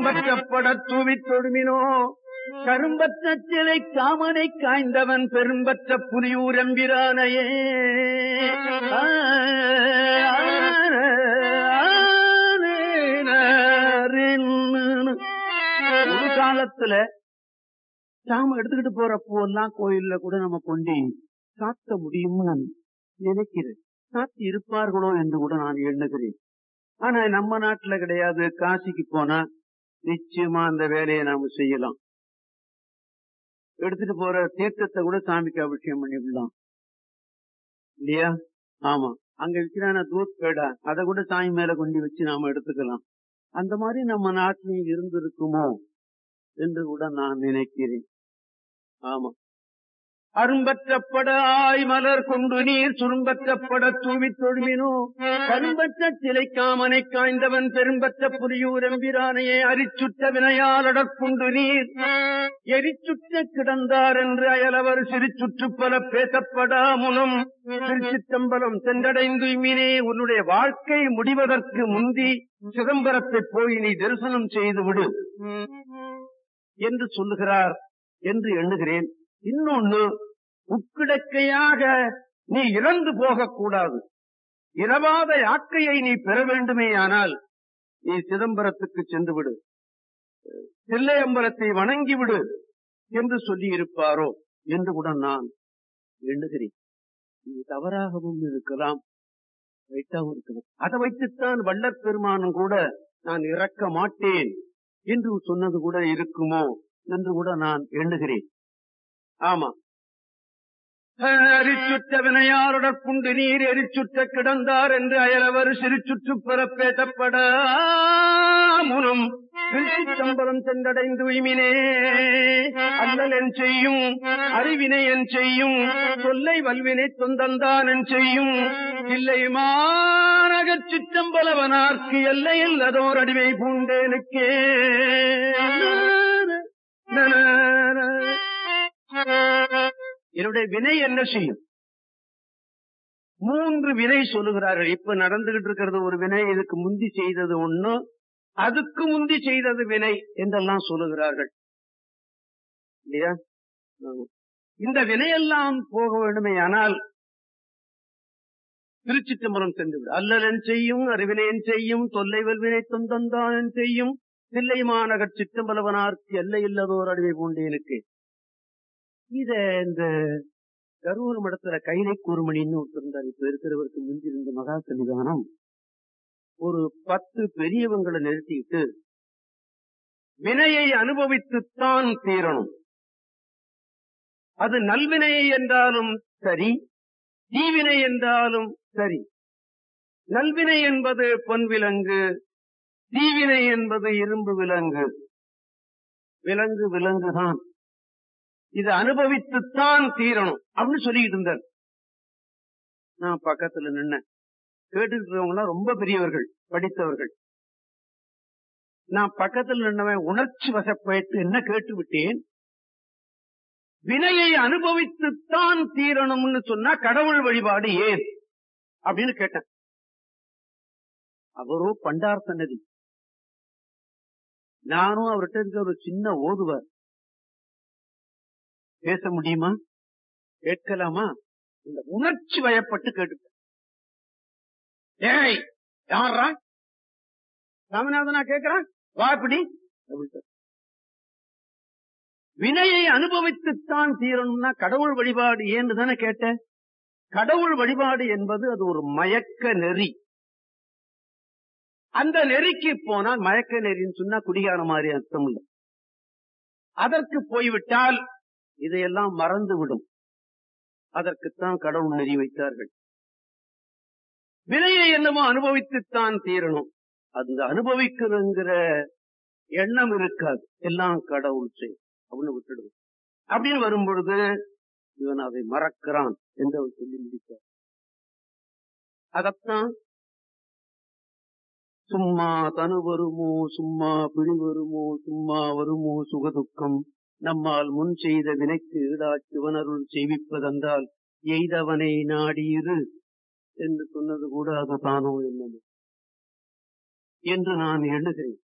அரும்பற்றப்பட தூவி தொழுமினோ கரும்பற்ற சிலை காமனை காய்ந்தவன் பெரும்பற்ற புலியூர் எம்பிரானையே ஒரு காலத்துல சாம எடுத்துக்கிட்டு போற பூவெல்லாம் கோயில்ல கூட நம்ம கொண்டு சாத்த முடியும்னு நான் நினைக்கிறேன் சாத்தி இருப்பார்களோ என்று கூட நான் எண்ணுகிறேன் ஆனா நம்ம நாட்டுல கிடையாது காசிக்கு போனா நிச்சயமா அந்த வேலையை நாம செய்யலாம் எடுத்துட்டு போற தீர்த்தத்தை கூட சாமிக்கு அபிஷேகம் பண்ணிவிடலாம் இல்லையா ஆமா அங்க விற்கிறான தூத் பேடா அதை கூட சாமி மேல கொண்டு வச்சு நாம எடுத்துக்கலாம் அந்த மாதிரி நம்ம நாட்டிலையும் இருந்திருக்குமோ என்று கூட நான் நினைக்கிறேன் ஆமா அரும்பற்றப்பட ஆய் மலர் கொண்டு நீர் சுரும்பற்றப்பட தூவி தொழுமினோ கரும்பற்ற சிலை காமனை காய்ந்தவன் பெரும்பற்ற புலியூர் எம்பிரானையே அரிச்சுற்ற வினையாலடற்குண்டு நீர் எரிச்சுற்ற கிடந்தார் என்று அயலவர் சிரிச்சுற்று பல பேசப்படா முனம் திருச்சித்தம்பலம் சென்றடைந்து மீனே உன்னுடைய வாழ்க்கை முடிவதற்கு முந்தி சிதம்பரத்தை போய் நீ தரிசனம் செய்து விடு என்று சொல்லுகிறார் என்று எண்ணுகிறேன் இன்னொன்னு உக்கிடக்கையாக நீ இறந்து போகக்கூடாது இரவாத யாக்கையை நீ பெற வேண்டுமேயானால் நீ சிதம்பரத்துக்கு சென்று விடு தில்லையம்பலத்தை வணங்கி விடு என்று சொல்லி இருப்பாரோ என்று கூட நான் எண்ணுகிறேன் இது தவறாகவும் இருக்கலாம் ரைட்டாகவும் இருக்கலாம் அதை வைத்துத்தான் வள்ளற் பெருமானும் கூட நான் இறக்க மாட்டேன் என்று சொன்னது கூட இருக்குமோ என்று கூட நான் எண்ணுகிறேன் ஆமா எரிச்சுற்ற வினையாருடற்குண்டு நீர் எரிச்சுற்ற கிடந்தார் என்று அயலவர் சிறுச்சுற்று பிறப்பேற்றப்பட முனம் திருச்சித்தம்பலம் சென்றடைந்து உய்மினே அல்லல் என் செய்யும் அறிவினை என் செய்யும் சொல்லை வல்வினை தொந்தந்தான் என் செய்யும் இல்லை மாநகர் சிற்றம்பலவனார்க்கு எல்லையில் அதோர் அடிமை பூண்டேனுக்கே என்னுடைய வினை என்ன செய்யும் மூன்று வினை சொல்லுகிறார்கள் இப்ப நடந்துகிட்டு இருக்கிறது ஒரு வினை இதுக்கு முந்தி செய்தது ஒண்ணு அதுக்கு முந்தி செய்தது வினை என்றெல்லாம் சொல்லுகிறார்கள் இல்லையா ஆமா. இந்த வினையெல்லாம் போக வேண்டுமே ஆனால் திருச்சிற்றம்பலம் சென்று விடு அல்லலன் செய்யும் அறிவினையன் செய்யும் தொல்லை வல்வினை தொந்தந்தான் செய்யும் தில்லை மாநகர் சிற்றம்பலவனார்க்கு எல்லை இல்லதோர் அடிமை பூண்டேனுக்கு இத இந்த கரூர் மடத்துல கைலை கூர்மணின்னு ஒருத்தர் இருந்தார் இப்ப இருக்கிறவருக்கு முந்தி இருந்த மகா சன்னிதானம் ஒரு பத்து பெரியவங்களை நிறுத்திட்டு வினையை அனுபவித்துத்தான் தீரணும் அது நல்வினை என்றாலும் சரி தீவினை என்றாலும் சரி நல்வினை என்பது பொன் விலங்கு தீவினை என்பது இரும்பு விலங்கு விலங்கு விலங்குதான் இது அனுபவித்துத்தான் தீரணும் அப்படின்னு சொல்லிட்டு இருந்தார் நான் பக்கத்துல நின்ன கேட்டுட்டு இருக்கவங்க ரொம்ப பெரியவர்கள் படித்தவர்கள் நான் பக்கத்தில் நின்னவன் உணர்ச்சி வசப்பட்டு என்ன கேட்டு விட்டேன் வினையை அனுபவித்துத்தான் தீரணும்னு சொன்னா கடவுள் வழிபாடு ஏன் அப்படின்னு கேட்டேன் அவரோ பண்டார் சன்னதி நானும் அவர்கிட்ட இருக்க ஒரு சின்ன ஓதுவார் பேச முடியுமா கேட்கலாமா இந்த உணர்ச்சி வயப்பட்டு கேட்டுட்டேன் ஏய் யாரா ராமநாதனா கேட்கிறான் வா இப்படி அப்படின்ட்டு. வினையை அனுபவித்துத்தான் தீரணும்னா கடவுள் வழிபாடு ஏன்னு தானே கேட்ட கடவுள் வழிபாடு என்பது அது ஒரு மயக்க நெறி அந்த நெறிக்கு போனால் மயக்க நெறின்னு சொன்னா குடிகார மாதிரி அர்த்தம் இல்லை அதற்கு போய்விட்டால் இதையெல்லாம் மறந்து விடும் அதற்குத்தான் கடவுள் நெறி வைத்தார்கள் வினையை என்னமோ அனுபவித்துத்தான் தீரணும் அந்த அனுபவிக்கிறங்கிற எண்ணம் இருக்காது எல்லாம் கடவுள் செய் அப்படின்னு விட்டுடுவோம் அப்படின்னு வரும்பொழுது இவன் அதை மறக்கிறான் என்று அவர் சொல்லி முடித்தார் அதத்தான் சும்மா தனு வருமோ சும்மா பிடி வருமோ சும்மா வருமோ சுகதுக்கம் நம்மால் முன் செய்த வினைக்கு ஈடா சிவனருள் செய்விப்பதென்றால் எய்தவனை நாடியிரு என்று சொன்னது கூட அதுதானோ என்னது என்று நான் எண்ணுகிறேன்